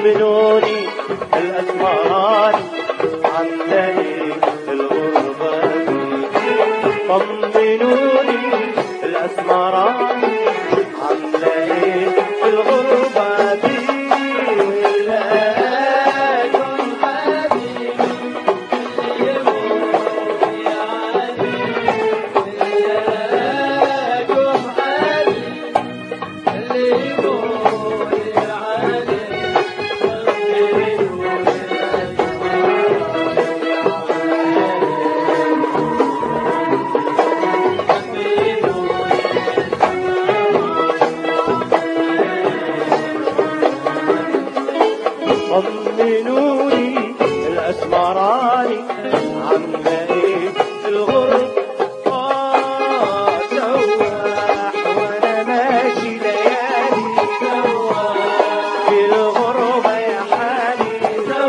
طمنوني الأسمران عن ليل الغربة طمنوني الأسمران عن ليل الغربة لكم حبيبي لكم حبيبي طمنوني الأسمراني عما ايه الغرب آه سواح وانا ماشي ليالي في الغربة يا حالي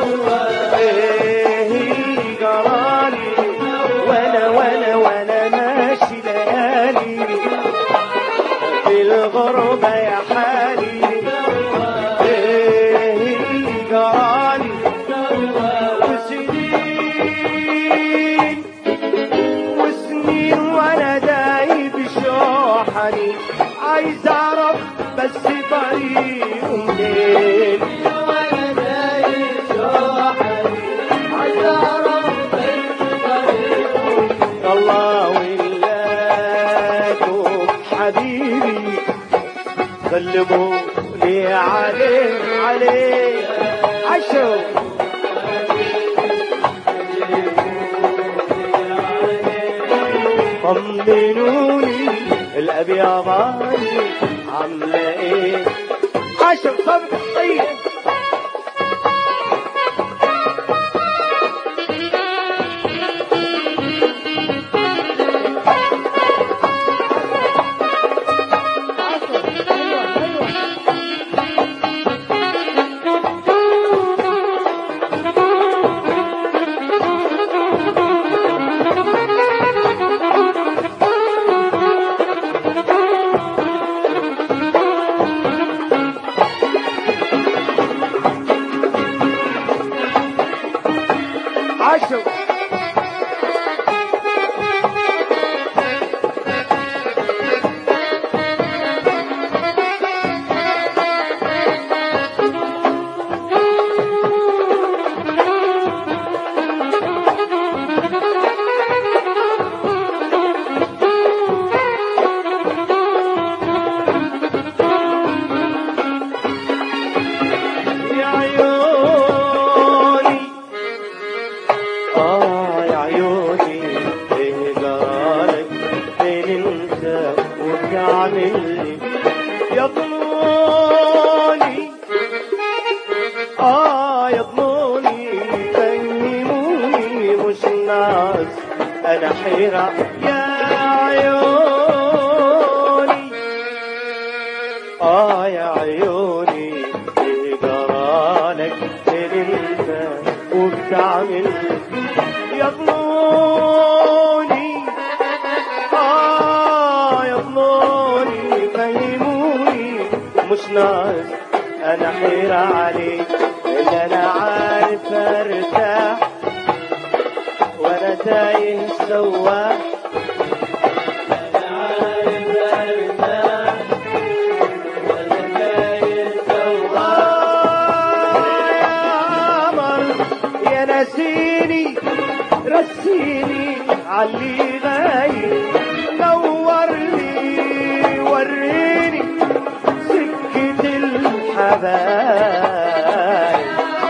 ايه جرالي وانا وانا وانا ماشي ليالي في الغربة يا حالي ايه جرالي وسنين وسنين وانا دايب شوحني عايز اعرف بس طريقه منين وانا دايب شوحني عايز اعرف بس طريقه الله ولاكم حبيبي سلموني عليه عليه عشو طمنوني الابيضاني عامله ايه عشو صبر طيب عشو يا عيوني آه يا عيوني إيه جرالك فين أنت وبتعمل لي يضموني آه يضموني فهموني مش ناس أنا حيرة يا عيوني آه يا عيوني إيه جرالك فين أنت وبتعمل يضموني آه يضموني فهموني مش ناقص أنا حيرة عليك إلا أنا عارف أرتاح وأنا تايه سواح أنا عارف أرتاح وأنا تايه سواح يا قمر يا نسيني رسيني علي غايب نورني وريني سكة الحبايب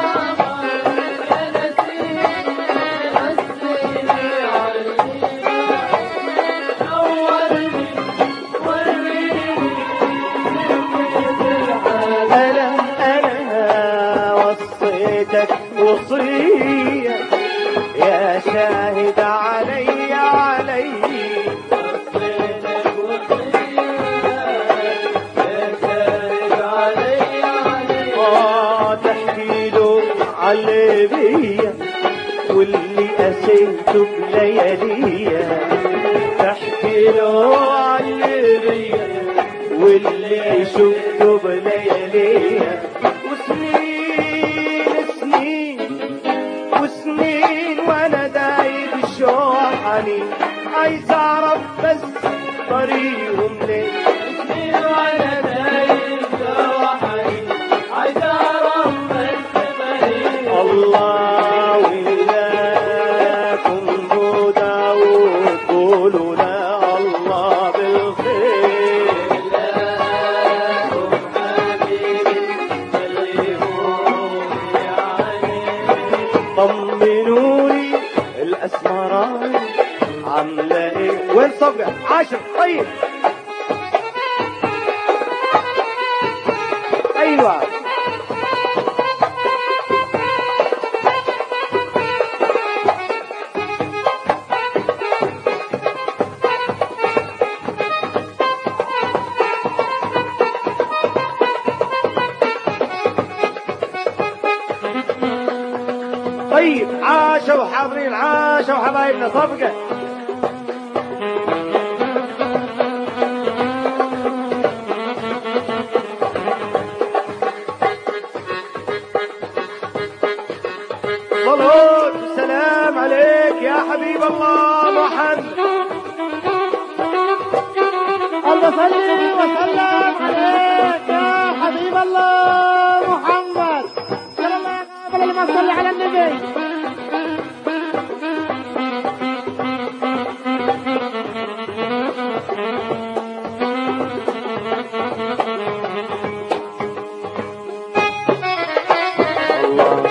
أنا أنا وصيتك وصية يا شاهد علي علي وصيتك وصية يا شاهد علي علي آه تحكي له علي بيا واللي قسيته بلياليا تحكي له علي بيا واللي شفته بلياليا وسنين وحنين عايز اعرف بس طريقهم ليه على دايم وحنين عايز اعرف بس طريق الله وإياكم هدى وقولوا لا الله بالخير لكم حبيبي بلغوني عنك طمنوني الاسمران عامله ايه وين صبع عاشر طيب ايوه طيب عاشوا حاضرين عاشوا حبايبنا صفقة صلوات والسلام عليك يا حبيب الله محمد الله صلي وسلم عليك يا حبيب الله محمد صلى الله قبل ما صلي على النبي الله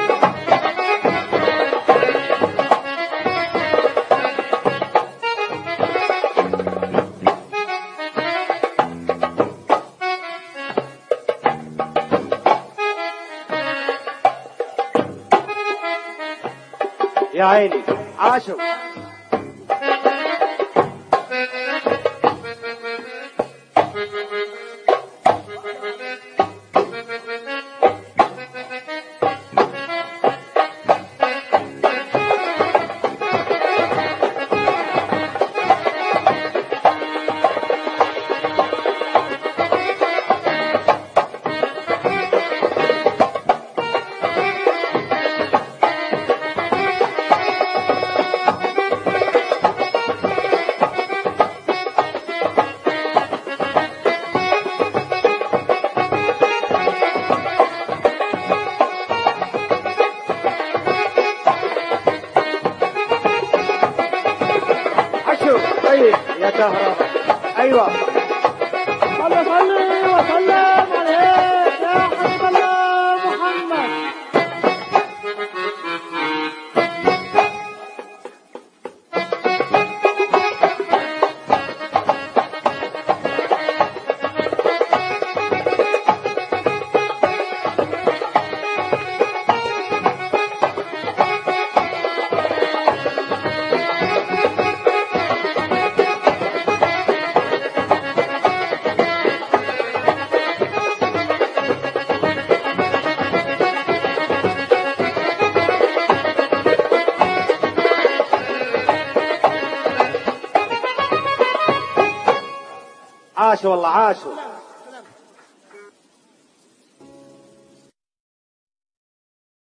يا عيني عاشوا عاشوا طيب يا كهرباء ايوه الله صلي وسلم عليك يا حبيب الله محمد عاشوا والله عاشوا